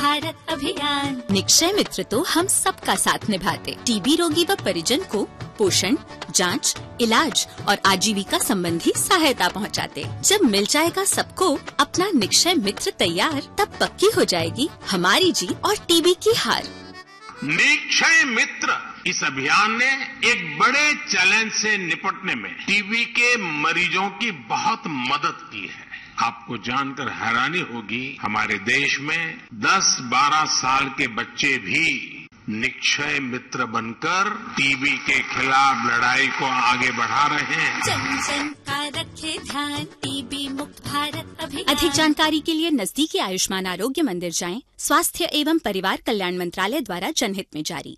भारत अभियान निक्षय मित्र तो हम सबका साथ निभाते टीबी रोगी व परिजन को पोषण जांच, इलाज और आजीविका संबंधी सहायता पहुंचाते। जब मिल जाएगा सबको अपना निक्षय मित्र तैयार तब पक्की हो जाएगी हमारी जीत और टीबी की हार निक्षय मित्र इस अभियान ने एक बड़े चैलेंज से निपटने में टीबी के मरीजों की बहुत मदद की है आपको जानकर हैरानी होगी हमारे देश में 10-12 साल के बच्चे भी निक्षय मित्र बनकर टीबी के खिलाफ लड़ाई को आगे बढ़ा रहे हैं जन जन का रखे ध्यान टीबी मुक्त भारत अभियान अधिक जानकारी के लिए नजदीकी आयुष्मान आरोग्य मंदिर जाएं स्वास्थ्य एवं परिवार कल्याण मंत्रालय द्वारा जनहित में जारी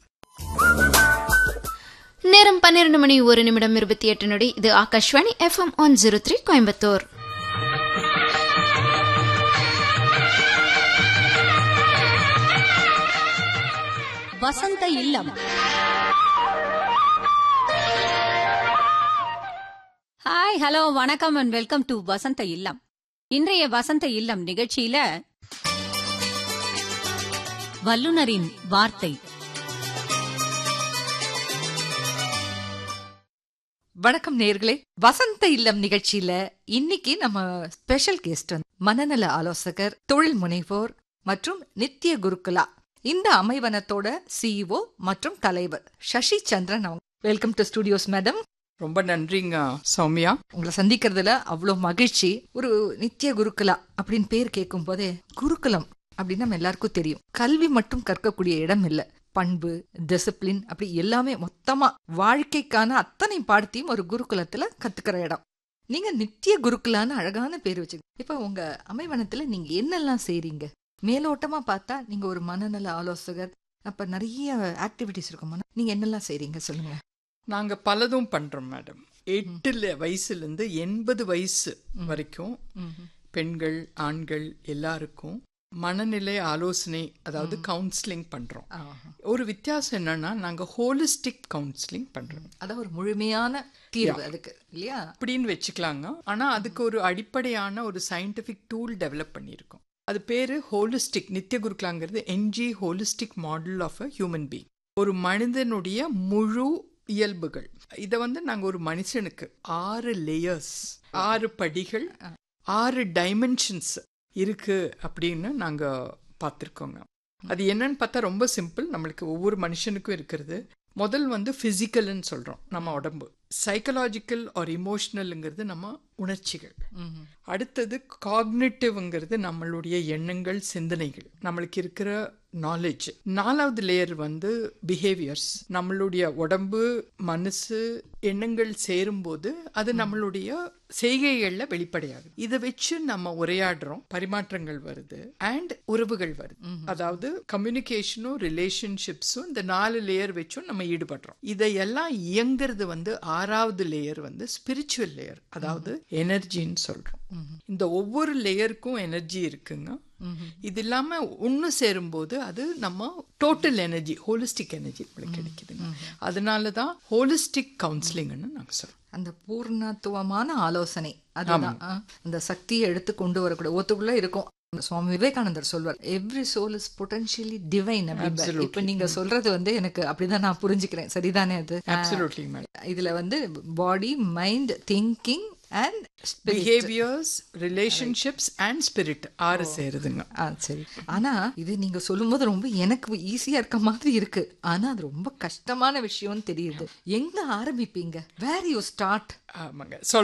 நேரம் பன்னிரண்டு மணி ஒரு நிமிடம் இருபத்தி எட்டு நொடி இது Akashvani FM one zero three Coimbatore Vasantha Illam hi hello வணக்கம் and welcome to Vasantha Illam இன்றைய வசந்த இல்லம் நிகழ்ச்சியில வல்லுனரின் வார்த்தை வணக்கம் நேர்களே வசந்த இல்லம் நிகழ்ச்சியில இன்னைக்கு நம்ம ஸ்பெஷல் கெஸ்ட் வந்து மனநல ஆலோசகர் தொழில் முனைவோர் மற்றும் நித்திய குருகுலா இந்த அமைவனத்தோட சிஇஓ மற்றும் தலைவர் சசி சந்திரன் அவங்க வெல்கம் டு ஸ்டுடியோஸ் மேடம் ரொம்ப நன்றிங்க சௌமியா உங்களை சந்திக்கிறதுல அவ்வளோ மகிழ்ச்சி ஒரு நித்திய குருகுலா அப்படின்னு பேர் கேட்கும் போதே குருகுலம் அப்படின்னு நம்ம எல்லாருக்கும் தெரியும் கல்வி மட்டும் கற்கக்கூடிய இடம் இல்ல பண்பு டிசிப்ளின் அப்படி எல்லாமே மொத்தமா வாழ்க்கைக்கான அத்தனை பாடத்தையும் ஒரு குருகுலத்துல கத்துக்கிற இடம் நீங்க நித்திய குருகுலான்னு அழகான பேர் வச்சு இப்ப உங்க அமைவனத்துல நீங்க என்னெல்லாம் செய்றீங்க மேலோட்டமா பார்த்தா நீங்க ஒரு மனநல ஆலோசகர் அப்ப நிறைய ஆக்டிவிட்டிஸ் இருக்கும் மன- நீங்க என்னெல்லாம் செய்றீங்க சொல்லுங்க நாங்க பலதும் பண்றோம் மேடம் எட்டுல வயசுல இருந்து எண்பது வயசு வரைக்கும் பெண்கள் ஆண்கள் எல்லாருக்கும் மனநிலை ஆலோசனை அதாவது கவுன்சிலிங் பண்றோம் ஒரு வித்தியாசம் என்னன்னா நாங்க ஹோலிஸ்டிக் கவுன்சிலிங் பண்றோம் அதான் ஒரு முழுமையான தீர்வு அதுக்கு இல்லையா அப்படின்னு வச்சுக்கலாங்க ஆனா அதுக்கு ஒரு அடிப்படையான ஒரு சயின்டிபிக் டூல் டெவலப் பண்ணியிருக்கோம் அது பேரு ஹோலிஸ்டிக் நித்திய குருக்கலாங்கிறது என்ஜி holistic model of a human being ஒரு மனிதனுடைய முழு இயல்புகள் இதை வந்து நாங்க ஒரு மனுஷனுக்கு ஆறு லேயர்ஸ் ஆறு படிகள் ஆறு டைமென்ஷன்ஸ் இருக்கு அப்படின்னு நாங்க பார்த்துருக்கோங்க அது என்னன்னு பார்த்தா ரொம்ப சிம்பிள் நம்மளுக்கு ஒவ்வொரு மனுஷனுக்கும் இருக்கிறது முதல் வந்து ஃபிசிக்கல்னு சொல்றோம் நம்ம உடம்பு சைக்கலாஜிக்கல் ஆர் இமோஷனலுங்கிறது நம்ம உணர்ச்சிகள் அடுத்தது காக்னிட்டிவ்ங்கிறது நம்மளுடைய எண்ணங்கள் சிந்தனைகள் நம்மளுக்கு இருக்கிற நாலேஜ் நாலாவது லேயர் வந்து பிஹேவியர்ஸ் நம்மளுடைய உடம்பு மனசு எண்ணங்கள் சேரும்போது அது நம்மளுடைய செய்கைகள்ல வெளிப்படையாகுது இதை வச்சு நம்ம உரையாடுறோம் பரிமாற்றங்கள் வருது அண்ட் உறவுகள் வருது அதாவது கம்யூனிகேஷனும் ரிலேஷன்ஷிப்ஸும் இந்த நாலு லேயர் வச்சும் நம்ம ஈடுபடுறோம் இதையெல்லாம் இயங்குறது வந்து ஆறாவது லேயர் வந்து ஸ்பிரிச்சுவல் லேயர் அதாவது எனர்ஜின்னு சொல்றோம் இந்த ஒவ்வொரு லேயருக்கும் எனர்ஜி இருக்குங்க இது இல்லாம ஒன்று சேரும்போது அது நம்ம டோட்டல் எனர்ஜி ஹோலிஸ்டிக் எனர்ஜி நம்மளுக்கு கிடைக்குதுங்க அதனால தான் ஹோலிஸ்டிக் கவுன்சிலிங்னு நாங்கள் சொல்றோம் அந்த பூர்ணத்துவமான ஆலோசனை அதுதான் ஆ, அந்த சக்தியை எடுத்து கொண்டு வரக்கூடிய ஒத்துக்குள்ள இருக்கும் சுவாமி விவேகானந்தர் சொல்வார் every soul is potentially divine அப்படின்னு இப்ப நீங்க சொல்றது வந்து எனக்கு அப்படிதான் நான் புரிஞ்சுக்கிறேன் சரிதானே அது அப்சல்யூட்லி மேடம் இதுல வந்து body mind thinking and behaviours relationships and spirit ஆறு சேருதுங்க ஆ சரி ஆனா இது நீங்க சொல்லும்போது ரொம்ப எனக்கு ஈஸியா இருக்க மாதிரி இருக்கு ஆனா அது ரொம்ப கஷ்டமான விஷயம்னு தெரியுது எங்க ஆரம்பிப்பீங்க வேர் யூ ஸ்டார்ட் ஆமாங்க